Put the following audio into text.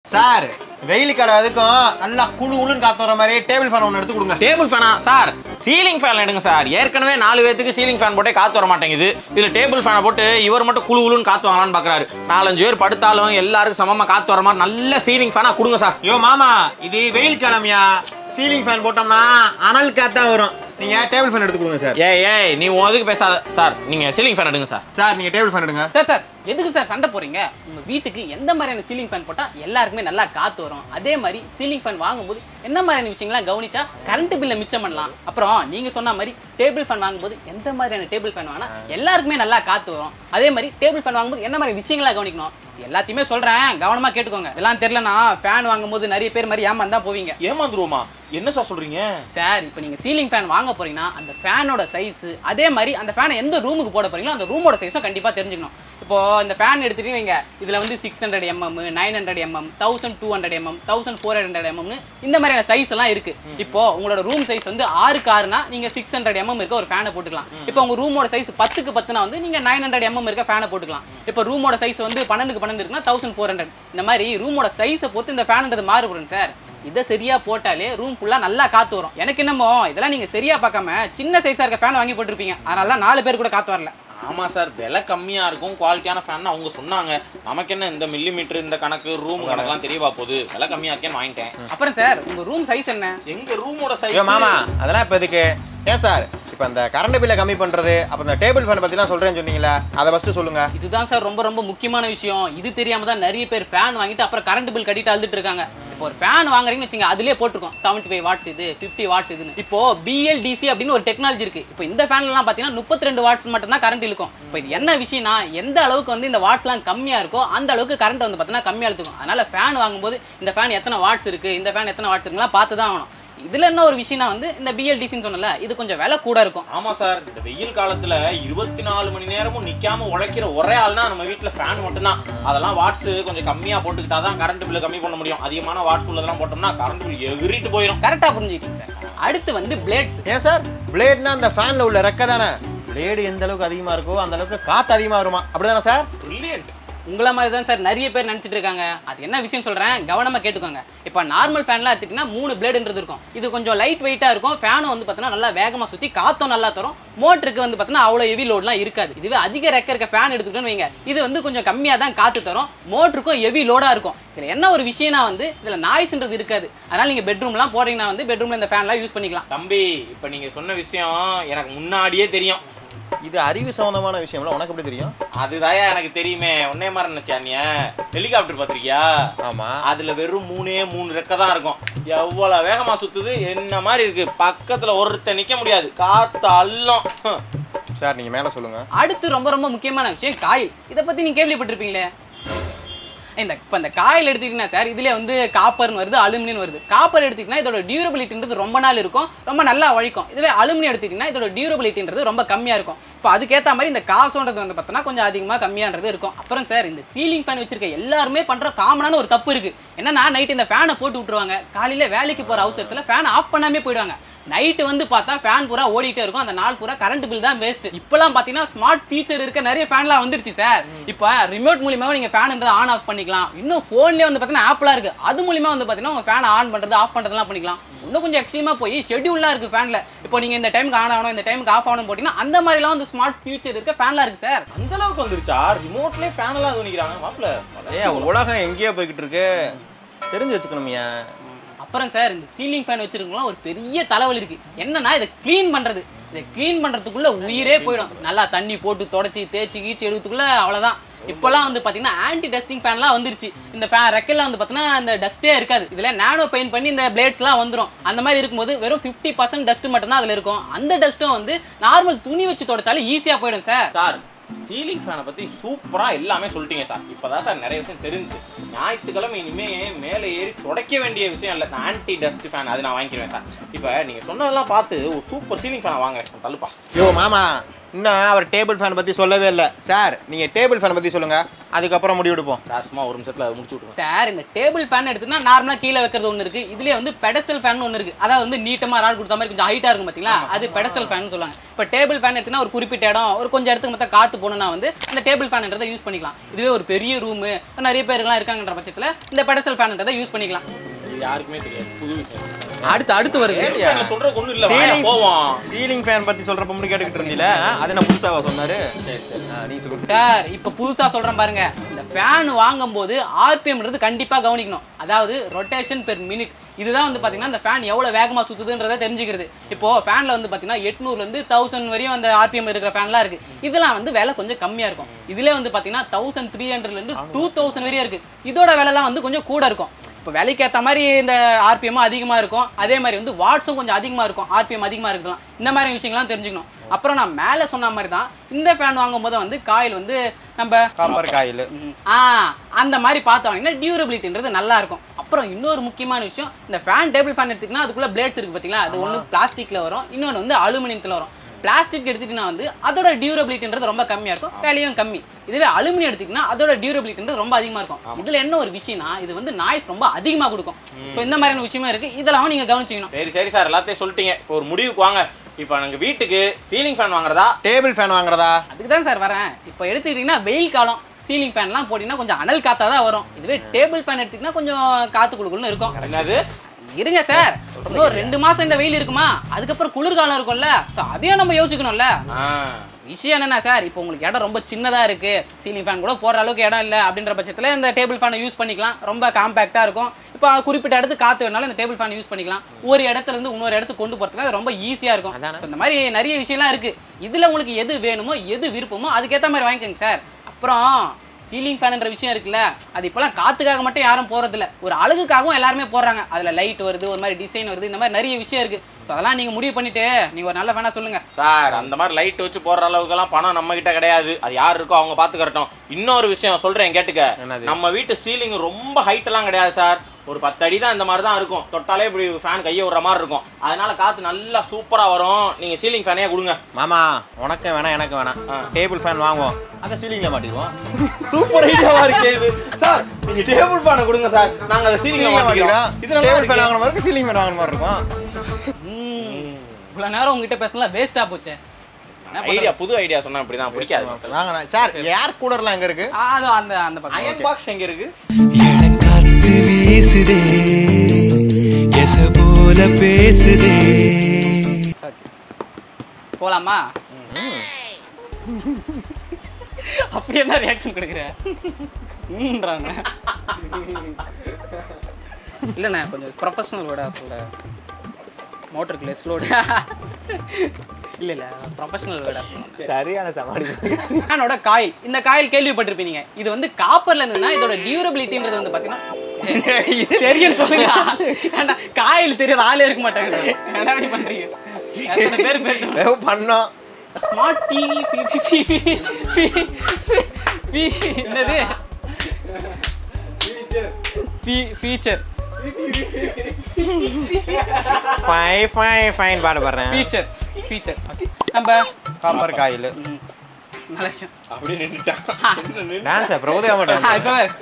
Sir வெயில் கடை அதுக்கும் நல்லா குழு குழுன்னு காத்து வர மாதிரி டேபிள் ஃபேன் ஒன்று எடுத்து கொடுங்க டேபிள் ஃபேனா சார் சீலிங் ஃபேன் எடுங்க சார் ஏற்கனவே நாலு பேத்துக்கு சீலிங் ஃபேன் போட்டே காத்து வர மாட்டேங்குது இதுல டேபிள் ஃபேனை போட்டு இவர் மட்டும் குழு குழுன்னு காத்து வாங்கலாம்னு பாக்குறாரு நாலஞ்சு பேர் படுத்தாலும் எல்லாருக்கும் சமமா காத்து வர மாதிரி நல்ல சீலிங் ஃபேனா கொடுங்க சார் யோ மாமா இது வெயில் கிழமையா சீலிங் ஃபேன் போட்டோம்னா அனல் காத்தா வரும் நீங்க டேபிள் ஃபேன் எடுத்து கொடுங்க சார் ஏய் ஏய் நீ உன் இதுக்கு பேசாத சார் நீங்க சீலிங் ஃபேன் எடுங்க சார் சார் நீங்க டேபிள் ஃபேன் எடுங்க சார் சார் எதுக்கு சார் சண்டை போறீங்க உங்க வீட்டுக்கு எந்த மாதிரியான சீலிங் ஃபேன் போட்டா எல்லாருக்குமே நல்லா காத்து வரும் அதே மாதிரி சீலிங் ஃபேன் வாங்கும்போது என்ன மாதிரியான விஷயங்கள்லாம் கவனிச்சா கரண்ட் பில்லை மிச்சம் பண்ணலாம் அப்புறம் நீங்க சொன்ன மாதிரி டேபிள் ஃபேன் வாங்கும்போது எந்த மாதிரியான டேபிள் ஃபேன் வாங்கினா எல்லாருக்குமே நல்லா காத்து வரும் அதே மாதிரி டேபிள் ஃபேன் வாங்கும்போது என்ன மாதிரி விஷயங்களா கவனிக்கணும் இது எல்லாத்தையுமே சொல்றேன் கவனமா கேட்டுக்கோங்க இதெல்லாம் தெரியலனா ஃபேன் வாங்கும்போது நிறைய பேர் மாதிரி ஏமாந்தா போவீங்க ஏமாந்துருவோமா என்ன சார் சொல்றீங்க சார் இப்போ நீங்கள் சீலிங் ஃபேன் வாங்க போறீங்கன்னா அந்த ஃபேனோட சைஸ் அதே மாதிரி அந்த ஃபேனை எந்த ரூமுக்கு போட போறீங்களோ அந்த ரூமோட சைஸும் கண்டிப்பாக தெரிஞ்சுக்கணும் இப்போ இந்த ஃபேன் எடுத்துட்டு வைங்க இதில் வந்து six hundred mm nine hundred mm thousand two hundred mm thousand four hundred எம்எம்னு இந்த மாதிரியான சைஸ் எல்லாம் இருக்கு இப்போ உங்களோட ரூம் சைஸ் வந்து ஆறுக்கு ஆறுனா நீங்க சிக்ஸ் ஹண்ட்ரட் எம்எம் இருக்க ஒரு ஃபேனை போட்டுக்கலாம் இப்போ உங்க ரூமோட சைஸ் பத்துக்கு பத்துனா வந்து நீங்க நைன் ஹண்ட்ரட் எம்எம் இருக்க ஃபேனை போட்டுக்கலாம் இப்போ ரூமோட சைஸ் வந்து பன்னெண்டுக்கு பன்னெண்டு இருக்குன்னா தௌசண்ட் ஃபோர் ஹண்ட்ரட் இந்த மாதிரி ரூமோட சைஸை பொறுத்து இந்த ஃபேன்ன்றது மாறுபடும் சார் இதை சரியா போட்டாலே ரூம் ஃபுல்லா நல்லா காத்து வரும் எனக்கு என்னமோ இதெல்லாம் நீங்க சரியா பார்க்காம சின்ன சைஸா இருக்க ஃபேன் வாங்கி போட்டிருப்பீங்க அதனால தான் நாலு பேர் கூட காத்து வரல ஆமா சார் விலை கம்மியா இருக்கும் குவாலிட்டியான ஃபேன் அவங்க சொன்னாங்க நமக்கு என்ன இந்த மில்லி மீட்டர் இந்த கணக்கு ரூம் கணக்கெல்லாம் தெரியவா போகுது விலை கம்மியா இருக்கேன்னு வாங்கிட்டேன் அப்புறம் சார் உங்க ரூம் சைஸ் என்ன எங்க ரூமோட ஐயோ சைஸ் மாமா அதெல்லாம் இப்போ எதுக்கு ஏன் சார் இப்போ அந்த கரண்ட் பில்லை கம்மி பண்ணுறது அப்போ இந்த டேபிள் ஃபேன் பற்றிலாம் சொல்கிறேன்னு சொன்னீங்களா அதை ஃபஸ்ட்டு சொல்லுங்க இதுதான் சார் ரொம்ப ரொம்ப முக்கியமான விஷயம் இது தெரியாம தான் நிறைய பேர் ஃபேன் வாங்கிட்டு அப்புறம் கரண்ட் பில் கட்டிட்டு அழுதுட்டு இருக்காங்க இப்போ ஒரு ஃபேன் வாங்குறீங்கன்னு வச்சுங்க அதுலயே போட்டிருக்கோம் 75 ஃபைவ் வாட்ஸ் இது 50 வாட்ஸ் இதுன்னு இப்போ பிஎல்டிசி அப்படின்னு ஒரு டெக்னாலஜி இருக்கு இப்போ இந்த ஃபேன்லாம் பார்த்தீங்கன்னா முப்பத்தி ரெண்டு வாட்ஸ் மட்டும் தான் கரண்ட் இழுக்கும் இப்போ இது என்ன விஷயம்னா எந்த அளவுக்கு வந்து இந்த வாட்ஸ்லாம் கம்மியா இருக்கோ அந்த அளவுக்கு கரண்ட் வந்து பார்த்தீங்கன்னா கம்மியா இழுத்துக்கும் அதனால ஃபேன் வாங்கும்போது இந்த ஃபேன் எத்தனை வாட்ஸ் இருக்கு இந்த ஃபேன் எத்தனை வாட்ஸ் இருக்குலாம் பார்த்து தான் ஆகணும் இதுல என்ன ஒரு விஷயம்னா வந்து இந்த பிஎல்டிசின்னு சொன்னல இது கொஞ்சம் விலை கூட இருக்கும் ஆமா சார் இந்த வெயில் காலத்துல இருபத்தி நாலு மணி நேரமும் நிக்காம உழைக்கிற ஒரே ஆள்னா நம்ம வீட்ல ஃபேன் மட்டும்தான் அதெல்லாம் வாட்ஸ் கொஞ்சம் கம்மியா போட்டுக்கிட்டா தான் கரண்ட் பில்லு கம்மி பண்ண முடியும் அதிகமான வாட்ஸ் உள்ளதெல்லாம் போட்டோம்னா கரண்ட் பில் எகிரிட்டு போயிடும் கரெக்டாக புரிஞ்சுக்கிட்டீங்க சார் அடுத்து வந்து பிளேட்ஸ் ஏன் சார் பிளேட்னா அந்த ஃபேனில் உள்ள ரெக்கை தானே பிளேடு எந்த அளவுக்கு அதிகமாக இருக்கோ அந்த அளவுக்கு காற்று அதிகமாக வருமா அப்படிதானே சார் பிரில்லியன்ட் உங்களை மாதிரி தான் சார் நிறைய பேர் நினச்சிட்டு இருக்காங்க அது என்ன விஷயம் சொல்கிறேன் கவனமாக கேட்டுக்கோங்க இப்போ நார்மல் ஃபேன்லாம் எடுத்துக்கிட்டிங்கன்னா மூணு பிளேடுன்றது இருக்கும் இது கொஞ்சம் லைட் வெயிட்டாக இருக்கும் ஃபேனும் வந்து பார்த்தீங்கன்னா நல்லா வேகமாக சுற்றி காற்றும் நல்லா தரும் மோட்டருக்கு வந்து பார்த்தீங்கன்னா அவ்வளோ ஹெவி லோட்லாம் இருக்காது இதுவே அதிக ரெக்க இருக்க ஃபேன் எடுத்துக்கிட்டோன்னு வைங்க இது வந்து கொஞ்சம் கம்மியாக தான் காற்று தரும் மோட்டருக்கும் ஹெவி லோடாக இருக்கும் இதில் என்ன ஒரு விஷயம்னா வந்து இதில் நாய்ஸ்ன்றது இருக்காது அதனால் நீங்கள் பெட்ரூம்லாம் போகிறீங்கன்னா வந்து பெட்ரூமில் இந்த ஃபேன்லாம் யூஸ் பண்ணிக்கலாம் தம்பி இப்ப நீங்க சொன்ன விஷயம் எனக்கு முன்னாடியே தெரியும் இது அறிவு சம்மந்தமான விஷயம்ல உனக்கு எப்படி தெரியும் அதுதாயா எனக்கு தெரியுமே உன்னே மாதிரி நினைச்சா நீ ஹெலிகாப்டர் பார்த்திருக்கியா ஆமாம் அதுல வெறும் மூணே மூணு ரெக்கை தான் இருக்கும் எவ்வளவு வேகமா சுத்துது என்ன மாதிரி இருக்கு பக்கத்துல ஒருத்தன் நிக்க முடியாது காத்து அல்லும் ஹம். சார் நீங்கள் மேலே சொல்லுங்கள் அடுத்து ரொம்ப ரொம்ப முக்கியமான விஷயம் காயில் இதை பற்றி நீங்கள் கேள்விப்பட்டிருப்பீங்களே இந்த இப்போ இந்த காயில் எடுத்துக்கிட்டீங்கன்னா சார் இதுல வந்து காப்பர்னு வருது அலுமினியம் வருது காப்பர் எடுத்துக்கிட்டீங்கன்னா இதோட டியூரபிலிட்டின்றது ரொம்ப நாள் இருக்கும் ரொம்ப நல்லா உழைக்கும் இதுவே அலுமினியம் எடுத்துக்கிட்டீங்கன்னா இதோட டியூரபிலிட்டின்றது ரொம்ப கம்மியாக இருக்கும் இப்போ அதுக்கேற்ற மாதிரி இந்த காசுன்றது வந்து பார்த்தோன்னா கொஞ்சம் அதிகமாக கம்மியான்றது இருக்கும் அப்புறம் சார் இந்த சீலிங் ஃபேன் வச்சிருக்க எல்லாருமே பண்ணுற காமனான ஒரு தப்பு இருக்கு என்னன்னா நைட் இந்த ஃபேனை போட்டு விட்டுருவாங்க காலையில வேலைக்கு போகிற அவசரத்தில் ஃபேனை ஆஃப் பண்ணாமே போயிடுவாங்க நைட்டு வந்து பார்த்தா ஃபேன் பூரா ஓடிட்டே இருக்கும் அந்த நாள் பூரா கரண்ட் பில் தான் வேஸ்ட் இப்போலாம் பார்த்தீங்கன்னா ஸ்மார்ட் ஃபீச்சர் இருக்க நிறைய ஃபேன்லாம் வந்துருச்சு சார் இப்போ ரிமோட் மூலியமாக நீங்கள் ஃபேன்ன்றது ஆன் ஆஃப் பண்ணிக்கலாம் இன்னும் ஃபோன்லேயே வந்து பார்த்தீங்கன்னா ஆப்லாம் இருக்கு அது மூலியமாக வந்து பார்த்தீங்கன்னா உங்கள் ஃபேனை ஆன் பண்ணுறது ஆஃப் பண்ணுறதுலாம் பண்ணிக்கலாம் இன்னும் கொஞ்சம் எக்ஸ்ட்ரீமாக போய் ஷெட்யூல்லாம் இருக்குது ஃபேனில் இப்போ நீங்கள் இந்த டைமுக்கு ஆன் ஆகணும் இந்த டைமுக்கு ஆஃப் ஆகணும் போட்டிங்கன்னா அந்த மாதிரிலாம் வந்து ஸ்மார்ட் ஃபியூச்சர் இருக்க ஃபேன்லாம் இருக்குது சார் அந்த அளவுக்கு வந்துருச்சா ரிமோட்லயே ஃபேன் எல்லாம் இது பண்ணிக்கிறாங்க மாப்பிள்ள ஏ உலகம் எங்கேயோ போய்கிட்டு இருக்கு தெரிஞ்சு வச்சுக்கணுமியா அப்புறம் சார் இந்த சீலிங் ஃபேன் வச்சிருக்கலாம் ஒரு பெரிய தலைவலி இருக்கு என்னன்னா இதை க்ளீன் பண்றது இதை க்ளீன் பண்றதுக்குள்ள உயிரே போயிடும் நல்லா தண்ணி போட்டு தொடச்சி தேய்ச்சி கீச்சு எடுக்கிறதுக்குள்ள அவ்வளவுதான் இப்போலாம் வந்து பார்த்தீங்கன்னா ஆன்டி டஸ்டிங் ஃபேன்லாம் வந்துருச்சு இந்த ஃபேன் ரெக்கெல்லாம் வந்து பார்த்தீங்கன்னா அந்த டஸ்ட்டே இருக்காது இதில் நானோ பெயிண்ட் பண்ணி இந்த பிளேட்ஸ்லாம் வந்துடும் அந்த மாதிரி இருக்கும்போது வெறும் ஃபிஃப்டி பர்சன்ட் டஸ்ட் மட்டும்தான் அதில் இருக்கும் அந்த டஸ்ட்டும் வந்து நார்மல் துணி வச்சு தொடச்சாலும் ஈஸியாக போயிடும் சார் சார் சீலிங் ஃபேனை பத்தி சூப்பரா எல்லாமே சொல்லிட்டீங்க சார் இப்பதான் சார் நிறைய விஷயம் தெரிஞ்சு ஞாயிற்றுக்கிழமை இனிமே மேலே ஏறி துடைக்க வேண்டிய விஷயம் இல்லை ஆன்டி டஸ்ட் ஃபேன் அது நான் வாங்கிக்கிறேன் சார் இப்போ நீங்க சொன்னதெல்லாம் பார்த்து ஒரு சூப்பர் சீலிங் ஃபேனை வாங்குறேன் தள்ளுப்பா யோ மாமா இன்னும் அவர் டேபிள் ஃபேன் பற்றி சொல்லவே இல்லை சார் நீங்கள் டேபிள் ஃபேன் பற்றி சொல்லுங்கள் அதுக்கப்புறம் முடிவெடுப்போம் சார் சும்மா ஒரு நிமிஷத்துல அதை முடிச்சு விட்டுருங்க சார் இந்த டேபிள் ஃபேன் எடுத்துனா நார்மலா கீழே வைக்கிறது ஒன்று இருக்கு இதுலயே வந்து பெடஸ்டல் ஃபேன் ஒன்று இருக்கு அதாவது வந்து நீட்டமா ராட் கொடுத்த மாதிரி கொஞ்சம் ஹைட்டா இருக்கும் பாத்தீங்களா அது பெடஸ்டல் ஃபேன் சொல்லுவாங்க இப்போ டேபிள் ஃபேன் எடுத்துனா ஒரு குறிப்பிட்ட இடம் ஒரு கொஞ்சம் இடத்துக்கு மொத்தம் காத்து போகணும்னா வந்து அந்த டேபிள் ஃபேன்ன்றதை யூஸ் பண்ணிக்கலாம் இதுவே ஒரு பெரிய ரூம் நிறைய பேருக்குலாம் இருக்காங்கன்ற பட்சத்துல இந்த பெடஸ்டல் ஃபேன்ன்றதை யூஸ் பண்ணிக்கலாம் இது யாருக்குமே தெரியாது புது விஷயம் அடுத்து அடுத்து வருது ஏலியா? சொல்றதுக்கு ஒண்ணும் இல்ல வாயா, Ceiling- போவோம் சீலிங் ஃபேன் பற்றி சொல்கிறப்ப முன்னாடி கேட்டுக்கிட்டு இருந்தீல அது என்ன புதுசாவா சொன்னார் சரி சரி நீ சொல்லுங்க சார் இப்போ புதுசா சொல்றேன் பாருங்க இந்த ஃபேன் வாங்கும்போது ஆர்பிஎம்ன்றது கண்டிப்பா கவனிக்கணும் அதாவது ரொட்டேஷன் பெர் மினிட் இதுதான் வந்து பாத்தீங்கன்னா இந்த ஃபேன் எவ்வளவு வேகமா சுத்துதுன்றதை தெரிஞ்சுக்கிறது இப்போ ஃபேன்ல வந்து பாத்தீங்கன்னா எட்நூறுல இருந்து தௌசண்ட் வரையும் அந்த ஆர்பிஎம் இருக்கிற ஃபேன்லாம் இருக்கு இதெல்லாம் வந்து விலை கொஞ்சம் கம்மியா இருக்கும் இதுல வந்து பாத்தீங்கன்னா தௌசண்ட் த்ரீ ஹண்ட்ரட்ல இருந்து டூ தௌசண்ட் வரையும் இருக்கு இதோட விலைலாம் வந்து கொஞ்சம் கூட இருக்கும் இப்போ விலைக்கு ஏற்ற மாதிரி இந்த ஆர்பிஎம் அதிகமாக இருக்கும் அதே மாதிரி வந்து வாட்ஸும் கொஞ்சம் அதிகமாக இருக்கும் ஆர்பிஎம் அதிகமாக இருக்கலாம் இந்த மாதிரி விஷயங்கள்லாம் தெரிஞ்சுக்கணும் அப்புறம் நான் மேலே சொன்ன மாதிரி தான் இந்த ஃபேன் வாங்கும்போது வந்து காயில் வந்து நம்ம காப்பர் காயில் ம், ஆ அந்த மாதிரி பார்த்து வாங்கினா டியூரபிலிட்டின்றது நல்லா இருக்கும் அப்புறம் இன்னொரு முக்கியமான விஷயம் இந்த ஃபேன் டேபிள் ஃபேன் எடுத்துக்கினா அதுக்குள்ள பிளேட்ஸ் இருக்கு பார்த்தீங்களா அது ஒன்று பிளாஸ்டிக்ல வரும் இன்னொன்று வந்து அலுமினியத்தில் வரும் பிளாஸ்டிக் எடுத்துக்கிட்டீங்கன்னா வந்து அதோட டியூரபிலிட்டின்றது ரொம்ப கம்மியாக இருக்கும் விலையும் கம்மி இதுவே அலுமினியம் எடுத்துக்கினா அதோட டியூரபிலிட்டின்றது ரொம்ப அதிகமாக இருக்கும் இதுல என்ன ஒரு விஷயம்னா இது வந்து நாய்ஸ் ரொம்ப அதிகமாக கொடுக்கும் ஸோ இந்த மாதிரியான விஷயமா இருக்கு இதெல்லாம் நீங்க கவனிச்சிக்கணும் சரி சரி சார் எல்லாத்தையும் சொல்லிட்டீங்க இப்போ ஒரு முடிவுக்கு வாங்க இப்போ நாங்க வீட்டுக்கு சீலிங் ஃபேன் வாங்குறதா டேபிள் ஃபேன் வாங்குறதா அதுக்கு தான் சார் வரேன் இப்போ எடுத்துக்கிட்டிங்கன்னா வெயில் காலம் சீலிங் ஃபேன்லாம் போட்டிங்கன்னா கொஞ்சம் அனல் காத்தா தான் வரும் இதுவே டேபிள் ஃபேன் எடுத்துக்கிட்டா கொஞ்சம் காத்து குடுக்குன்னு இருக்கும் என்னது இருங்க சார் இன்னும் ரெண்டு மாசம் இந்த வெயில் இருக்குமா அதுக்கப்புறம் குளிர்காலம் இருக்கும்ல ஸோ அதையும் நம்ம யோசிக்கணும்ல ஆ விஷயம் என்னன்னா சார் இப்போ உங்களுக்கு இடம் ரொம்ப சின்னதாக இருக்கு சீலிங் ஃபேன் கூட போடுற அளவுக்கு இடம் இல்லை அப்படின்ற பட்சத்தில் இந்த டேபிள் ஃபேனை யூஸ் பண்ணிக்கலாம் ரொம்ப காம்பேக்டாக இருக்கும் இப்போ குறிப்பிட்ட இடத்துக்கு காற்று வேணாலும் இந்த டேபிள் ஃபேன் யூஸ் பண்ணிக்கலாம் ஒரு இடத்துல இருந்து இன்னொரு இடத்துக்கு கொண்டு போகிறதுக்கு அது ரொம்ப ஈஸியாக இருக்கும் அதானே. So, இந்த மாதிரி நிறைய விஷயம்லாம் இருக்கு இதில் உங்களுக்கு எது வேணுமோ எது விருப்பமோ அதுக்கேற்ற மாதிரி வாங்கிக்கோங்க சார் அப்புறம் சீலிங் ஃபேன்ன்ற விஷயம் இருக்குல்ல அது இப்போலாம் காத்துக்காக மட்டும் யாரும் போறதில்ல ஒரு அழகுக்காகவும் எல்லாருமே போடுறாங்க அதில் லைட் வருது ஒரு மாதிரி டிசைன் வருது இந்த மாதிரி நிறைய விஷயம் இருக்கு ஸோ அதெல்லாம் நீங்கள் முடிவு பண்ணிட்டு நீங்கள் ஒரு நல்ல ஃபேனாக சொல்லுங்க சார் அந்த மாதிரி லைட் வச்சு போடுற அளவுக்குலாம் பணம் நம்ம கிட்ட கிடையாது அது யார் இருக்கோ அவங்க பார்த்துக்கறட்டும் இன்னொரு விஷயம் சொல்றேன் கேட்டுக்க என்னது? நம்ம வீட்டு சீலிங் ரொம்ப ஹைட் எல்லாம் கிடையாது சார் ஒரு பத்து அடி தான் இந்த மாதிரி தான் இருக்கும் தொட்டாலே இப்படி ஃபேன் கையை விடுற மாதிரி இருக்கும் அதனால காத்து நல்லா சூப்பரா வரும் நீங்க சீலிங் ஃபேனே கொடுங்க மாமா உனக்கும் வேணாம் எனக்கு வேணாம் டேபிள் ஃபேன் வாங்குவோம் அதை சீலிங்கில் மாட்டிடுவோம் சூப்பர் ஐடியாவா இருக்கே இது சார் நீங்க டேபிள் ஃபேனை கொடுங்க சார் நாங்க அதை சீலிங்ல சீலிங்கில் மாட்டிக்கிறோம் மாட்டிக்கிறோம் இது நல்லா டேபிள் ஃபேன் இருக்கு. வாங்கின மாதிரி இருக்கும் சீலிங் ஃபேன் வாங்கின மாதிரி இருக்கும் இவ்வளோ நேரம் உங்ககிட்ட பேசலாம் வேஸ்ட்டாக போச்சு என்ன பண்றது? ஐடியா புது ஐடியா சொன்னா இப்படிதான் பிடிக்காது வாங்கினா சார் ஏர் கூலர்லாம் எங்கே இருக்கு ஆ, அது அந்த அந்த பக்கம் அயன் பாக்ஸ் எங்க இருக்கு இளங்காத்து வீசுதே எச போல பேசுதே போலாமா அப்படி என்ன ரியாக்ஷன் கொடுக்குற ம்ன்றானே இல்லைண்ணே கொஞ்சம் ப்ரொஃபஷனல் வேர்டா சொல்ல மோட்டருக்கு லெஸ் லோடு இல்லை இல்லை ப்ரொஃபஷனல் வேர்டா சொல்லுங்க சரியான சமாளி ஃபேனோட காயில் இந்த காயில் கேள்விப்பட்டிருப்பீங்க இது வந்து காப்பர்ல இருந்ததுன்னா இதோட டியூரபிலிட்டின்றது வந்து பாத்தீங்கன்னா தெரியும் சொல்லுங்க ஏன்டா காயில் தெரியாத ஆளே இருக்க மாட்டாங்க என்ன இப்படி பண்றீங்க எத்தனை பேர் பேசுறோம் பண்ணோம் ஸ்மார்ட் டிவி என்னது ஃபீச்சர் ஃபை ஃபை ஃபைன் பாட பாடுறேன் ஃபீச்சர் ஃபீச்சர் நம்ம காப்பர் காயில் ம், நல்ல விஷயம் அப்படியே நின்றுட்டான் டான்ஸ் பிரபுதேவா டான்ஸ் இப்போ